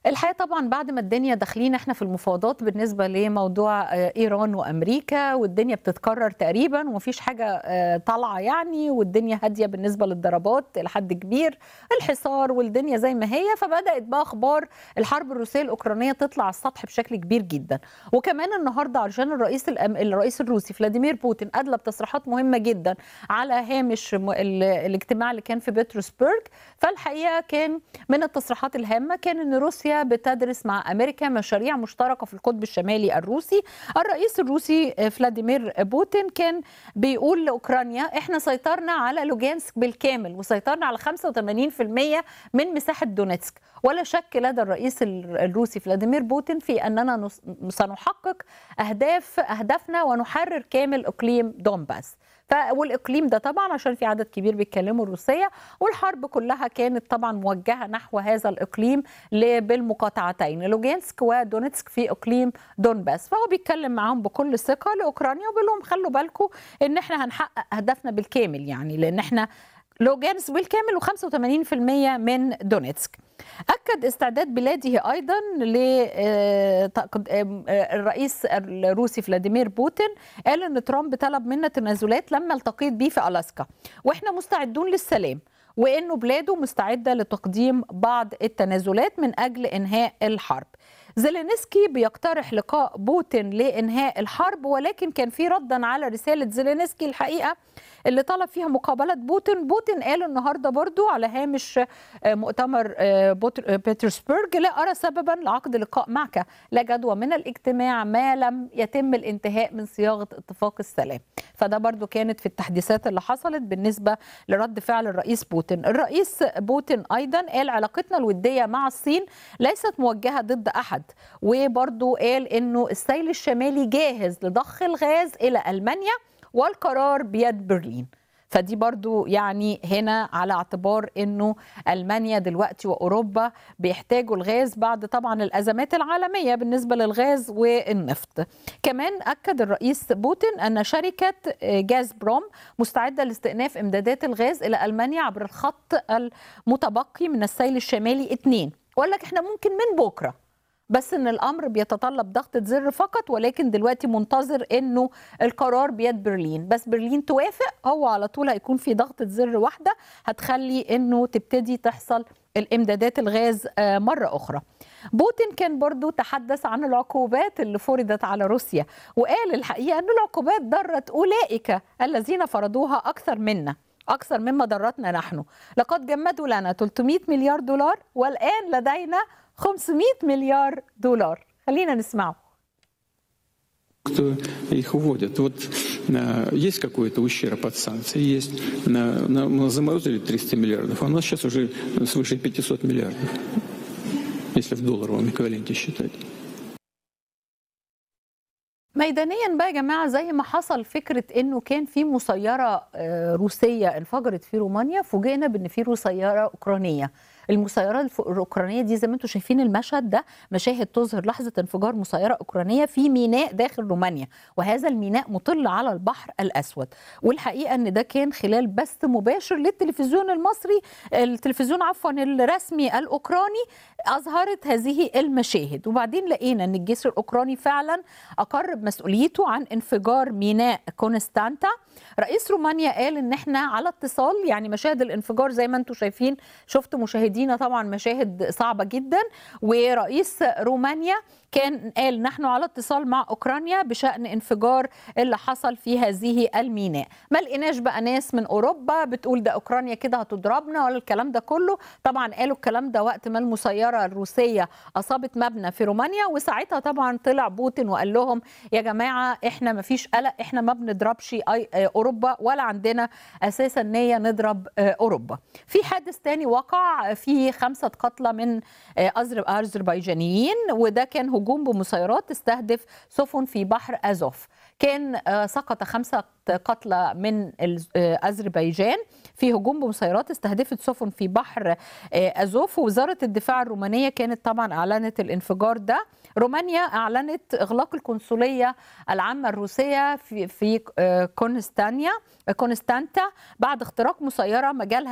الحقيقه طبعا بعد ما الدنيا داخلين احنا في المفاوضات بالنسبه لموضوع آه، ايران وامريكا والدنيا بتتكرر تقريبا ومفيش حاجه آه، طالعه يعني والدنيا هاديه بالنسبه للضربات لحد كبير الحصار والدنيا زي ما هي فبدات بقى اخبار الحرب الروسيه الاوكرانيه تطلع على السطح بشكل كبير جدا وكمان النهارده عشان الرئيس الأم... الرئيس الروسي فلاديمير بوتين ادلى بتصريحات مهمه جدا على هامش م... ال... الاجتماع اللي كان في بطرسبرج فالحقيقه كان من التصريحات الهامه كان ان روسيا بتدرس مع امريكا مشاريع مشتركه في القطب الشمالي الروسي الرئيس الروسي فلاديمير بوتين كان بيقول لاوكرانيا احنا سيطرنا على لوجانسك بالكامل وسيطرنا على 85% من مساحه دونيتسك ولا شك لدى الرئيس الروسي فلاديمير بوتين في اننا نس- سنحقق اهداف اهدافنا ونحرر كامل اقليم دونباس ف- والاقليم ده طبعا عشان في عدد كبير بيتكلموا الروسيه والحرب كلها كانت طبعا موجهه نحو هذا الاقليم ل- بالمقاطعتين لوجانسك ودونيتسك في اقليم دونباس فهو بيتكلم معاهم بكل ثقه لاوكرانيا وبيقول لهم خلوا بالكم ان احنا هنحقق اهدافنا بالكامل يعني لان احنا لوجانسك بالكامل و85% من دونيتسك أكد استعداد بلاده أيضا للرئيس الروسي فلاديمير بوتين قال أن ترامب طلب منا تنازلات لما التقيت بيه في ألاسكا وإحنا مستعدون للسلام وانه بلاده مستعده لتقديم بعض التنازلات من اجل انهاء الحرب زيلينسكي بيقترح لقاء بوتين لانهاء الحرب ولكن كان في ردا على رساله زيلينسكي الحقيقه اللي طلب فيها مقابله بوتين بوتين قال النهارده برضو على هامش آه، مؤتمر آه، بوت- آه، بيترسبرج لا ارى سببا لعقد لقاء معك لا جدوى من الاجتماع ما لم يتم الانتهاء من صياغه اتفاق السلام فده برضو كانت في التحديثات اللي حصلت بالنسبه لرد فعل الرئيس بوتين الرئيس بوتين ايضا قال علاقتنا الوديه مع الصين ليست موجهه ضد احد وبرضو قال انه السيل الشمالي جاهز لضخ الغاز الى المانيا والقرار بيد برلين فدي برضو يعني هنا على اعتبار انه المانيا دلوقتي واوروبا بيحتاجوا الغاز بعد طبعا الازمات العالميه بالنسبه للغاز والنفط. كمان اكد الرئيس بوتين ان شركه جاز بروم مستعده لاستئناف امدادات الغاز الى المانيا عبر الخط المتبقي من السيل الشمالي 2 وقال لك احنا ممكن من بكره بس ان الامر بيتطلب ضغطه زر فقط ولكن دلوقتي منتظر انه القرار بيد برلين بس برلين توافق هو على طول هيكون في ضغطه زر واحده هتخلي انه تبتدي تحصل الامدادات الغاز آه، مره اخرى بوتين كان برضو تحدث عن العقوبات اللي فرضت على روسيا وقال الحقيقه ان العقوبات ضرت اولئك الذين فرضوها اكثر منا أكثر مما ضرتنا نحن لقد جمدوا لنا 300 مليار دولار والآن لدينا 500 مليار دولار خلينا نسمعه кто их вводит. Вот э, есть какой-то ущерб от санкций? Есть. На- на- мы заморозили 300 миллиардов, а у нас сейчас уже свыше 500 миллиардов, если в долларовом эквиваленте считать. ميدانيا بقى يا جماعه زي ما حصل فكره انه كان في مسيره آه، روسيه انفجرت في رومانيا فوجئنا بان في مسيره اوكرانيه المسيرات الف- الاوكرانيه دي زي ما انتم شايفين المشهد ده مشاهد تظهر لحظه انفجار مسيره اوكرانيه في ميناء داخل رومانيا وهذا الميناء مطل على البحر الاسود والحقيقه ان ده كان خلال بث مباشر للتلفزيون المصري التلفزيون عفوا الرسمي الاوكراني اظهرت هذه المشاهد وبعدين لقينا ان الجيش الاوكراني فعلا اقر بمسؤوليته عن انفجار ميناء كونستانتا رئيس رومانيا قال ان احنا على اتصال يعني مشاهد الانفجار زي ما انتم شايفين شفتوا مشاهدينا طبعا مشاهد صعبه جدا ورئيس رومانيا كان قال نحن على اتصال مع اوكرانيا بشان انفجار اللي حصل في هذه الميناء ما لقيناش بقى ناس من اوروبا بتقول ده اوكرانيا كده هتضربنا ولا الكلام ده كله طبعا قالوا الكلام ده وقت ما المسيره الروسيه اصابت مبنى في رومانيا وساعتها طبعا طلع بوتين وقال لهم يا جماعه احنا ما فيش قلق احنا ما بنضربش أي- آه، اوروبا ولا عندنا اساسا نيه نضرب آه، اوروبا في حادث تاني وقع في خمسه قتلى من آه، أذر- اذربيجانيين وده كان هجوم بمسيرات تستهدف سفن في بحر ازوف كان آه، سقط خمسه قتلى من ال- آه، اذربيجان في هجوم بمسيرات استهدفت سفن في بحر آه، ازوف ووزاره الدفاع الرومانيه كانت طبعا اعلنت الانفجار ده رومانيا اعلنت اغلاق القنصليه العامه الروسيه في في آه، كونستانيا كونستانتا بعد اختراق مسيره مجالها